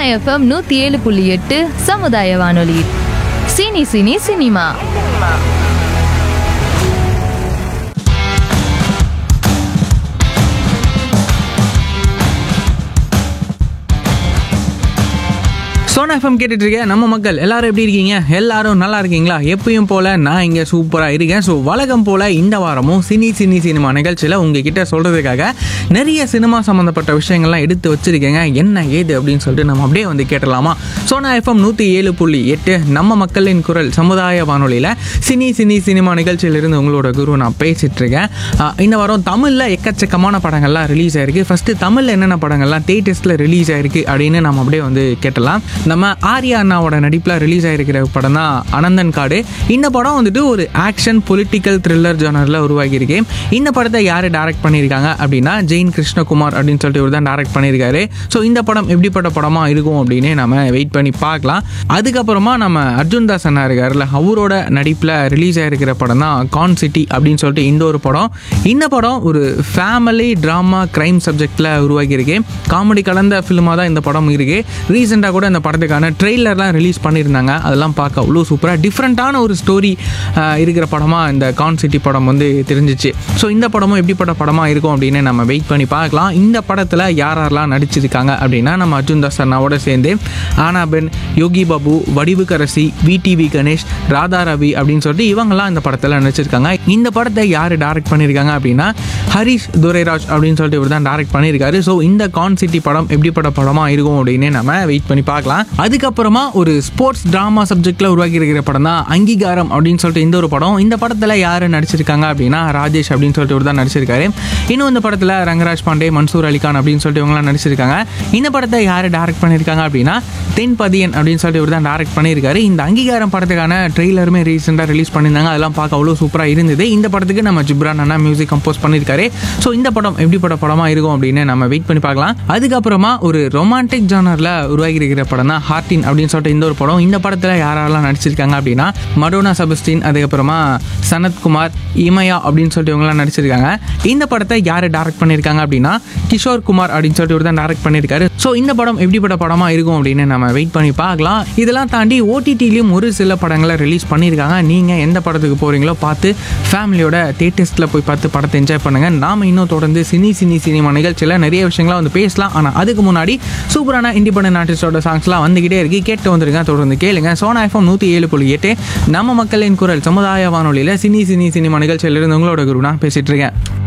FM நூத்தி ஏழு புள்ளி எட்டு சமுதாய வானொலி cine cine cinema Sona F M கேட்டுட்டு இருக்கேன் நம்ம மக்கள் எல்லாரும் எப்படி இருக்கீங்க எல்லாரும் நல்லா இருக்கீங்களா எப்பயும் போல நான் இங்கே சூப்பராக இருக்கேன் ஸோ வழக்கம் போல இந்த வாரமும் சினி சினி சினிமா நிகழ்ச்சியில் உங்ககிட்ட சொல்றதுக்காக நிறைய சினிமா சம்மந்தப்பட்ட விஷயங்கள்லாம் எடுத்து வச்சிருக்கேங்க என்ன ஏது அப்படின்னு சொல்லிட்டு நம்ம அப்படியே வந்து கேட்டலாமா சோனா எஃப்எம் நூற்றி ஏழு புள்ளி எட்டு நம்ம மக்களின் குரல் சமுதாய வானொலியில் சினி சினி சினிமா நிகழ்ச்சியிலிருந்து உங்களோட குரு நான் பேசிட்டு இருக்கேன் ஆஹ் இந்த வாரம் தமிழில் எக்கச்சக்கமான படங்கள்லாம் ரிலீஸ் ஆயிருக்கு ஃபர்ஸ்ட் தமிழில் என்னென்ன படங்கள்லாம் தேட்டர்ஸில் ரிலீஸ் ஆயிருக்கு அப்படின்னு நம்ம அப்படியே வந்து கேட்டலாம் நம்ம ஆர்யா அண்ணாவோட நடிப்பில் ரிலீஸ் ஆயிருக்கிற படம் தான் அனந்தன் காடு இந்த படம் வந்துட்டு ஒரு ஆக்ஷன் பொலிட்டிக்கல் த்ரில்லர் ஜானரில் உருவாகியிருக்கு இந்த படத்தை யார் டைரக்ட் பண்ணியிருக்காங்க அப்படின்னா ஜெயின் கிருஷ்ணகுமார் அப்படின்னு சொல்லிட்டு இவர் தான் டைரக்ட் பண்ணியிருக்காரு ஸோ இந்த படம் எப்படிப்பட்ட படமாக இருக்கும் அப்படின்னு நம்ம வெயிட் பண்ணி பார்க்கலாம் அதுக்கப்புறமா நம்ம அர்ஜுன் தாஸ் அண்ணா இருக்காருல்ல அவரோட நடிப்பில் ரிலீஸ் ஆயிருக்கிற படம் தான் கான் சிட்டி அப்படின்னு சொல்லிட்டு இந்த ஒரு படம் இந்த படம் ஒரு ஃபேமிலி ட்ராமா க்ரைம் சப்ஜெக்டில் உருவாகியிருக்கு காமெடி கலந்த ஃபிலிமாக தான் இந்த படம் இருக்கு ரீசெண்டாக கூட இந்த படத்துக்கான ட்ரெய்லர்லாம் ரிலீஸ் பண்ணியிருந்தாங்க அதெல்லாம் பார்க்க அவ்வளோ சூப்பராக டிஃப்ரெண்ட்டான ஒரு ஸ்டோரி இருக்கிற படமாக இந்த கான் சிட்டி படம் வந்து தெரிஞ்சிச்சு ஸோ இந்த படமும் எப்படிப்பட்ட படமாக இருக்கும் அப்படின்னு நம்ம வெயிட் பண்ணி பார்க்கலாம் இந்த படத்தில் யார் யாரெல்லாம் நடிச்சிருக்காங்க அப்படின்னா நம்ம அர்ஜுன் தாஸ் அண்ணாவோட சேர்ந்து ஆனாபென் யோகி பாபு வடிவுக்கரசி விடிவி கணேஷ் ராதா ரவி அப்படின்னு சொல்லிட்டு இவங்கெல்லாம் இந்த படத்தில் நடிச்சிருக்காங்க இந்த படத்தை யார் டைரக்ட் பண்ணியிருக்காங்க அப்படின்னா ஹரிஷ் துரைராஜ் அப்படின்னு சொல்லிட்டு இவர் தான் டைரக்ட் பண்ணியிருக்காரு ஸோ இந்த கான் சிட்டி படம் எப்படிப்பட்ட படமாக இருக்கும் அப்படின்னு நம்ம வெயிட் பண்ணி பார்க்கலாம் அதுக்கப்புறமா ஒரு ஸ்போர்ட்ஸ் ட்ராமா சப்ஜெக்டில் உருவாக்கி இருக்கிற படம் தான் அங்கீகாரம் அப்படின்னு சொல்லிட்டு இந்த ஒரு படம் இந்த படத்தில் யார் நடிச்சிருக்காங்க அப்படின்னா ராஜேஷ் அப்படின்னு சொல்லிட்டு இவர் தான் நடிச்சிருக்காரு இன்னும் இந்த படத்தில் ரங்கராஜ் பாண்டே மன்சூர் அலிகான் அப்படின்னு சொல்லிட்டு இவங்களாம் நடிச்சிருக்காங்க இந்த படத்தை யார் டைரக்ட் பண்ணியிருக்காங்க அப்படின்னா தென்பதியன் அப்படின்னு சொல்லிட்டு இவர் தான் டைரக்ட் பண்ணியிருக்காரு இந்த அங்கீகாரம் படத்துக்கான ட்ரெய்லருமே ரீசெண்டாக ரிலீஸ் பண்ணியிருந்தாங்க அதெல்லாம் பார்க்க அவ்வளோ சூப்பராக இருந்தது இந்த படத்துக்கு நம்ம ஜிப்ரான் அண்ணா மியூசிக் கம்போஸ் பண்ணியிருக்காரு ஸோ இந்த படம் எப்படிப்பட்ட படமாக இருக்கும் அப்படின்னு நம்ம வெயிட் பண்ணி பார்க்கலாம் அதுக்கப்புறமா ஒரு ரொமான்டிக் ஜானரில் உருவாகி இருக்கிற படம் தான் ஹார்டின் அப்படின்னு சொல்லிட்டு இந்த ஒரு படம் இந்த படத்தில் யாரெல்லாம் நடிச்சிருக்காங்க அப்படின்னா மடோனா சபஸ்டின் அதுக்கப்புறமா சனத்குமார் இமயா அப்படின்னு சொல்லிட்டு இவங்கலாம் நடிச்சிருக்காங்க இந்த படத்தை யார் டைரக்ட் பண்ணியிருக்காங்க அப்படின்னா கிஷோர் குமார் அப்படின்னு சொல்லிட்டு இவர் தான் டைரக்ட் பண்ணியிருக்காரு ஸோ இந்த படம் எப்படிப்பட்ட படமாக இருக்கும் அப்படின்னு நம்ம வெயிட் பண்ணி பார்க்கலாம் இதெல்லாம் தாண்டி ஓடிடிலையும் ஒரு சில படங்களை ரிலீஸ் பண்ணியிருக்காங்க நீங்கள் எந்த படத்துக்கு போகிறீங்களோ பார்த்து ஃபேமிலியோட தேட்டர்ஸில் போய் பார்த்து படத்தை என்ஜாய் பண்ணுங்கள் நாம் இன்னும் தொடர்ந்து சினி சினி சினிமா நிகழ்ச்சியில் நிறைய விஷயங்களை வந்து பேசலாம் ஆனால் அதுக்கு முன்னாடி சூப்பரான இண்டிபெண்டன்ட் ஆர்டிஸ்டோட சாங்ஸ்லாம் வந்துகிட்டே இருக்கு கேட்டு வந்துருங்க தொடர்ந்து கேளுங்க சோனா எஃப்எம் நூற்றி ஏழு புள்ளி எட்டு நம்ம மக்களின் குரல் சமுதாய வானொலியில் சினி சினி சினிமா நிகழ்ச்சியிலிருந்து உங்களோட குரு நான் பேசிட்டு இருக்கேன்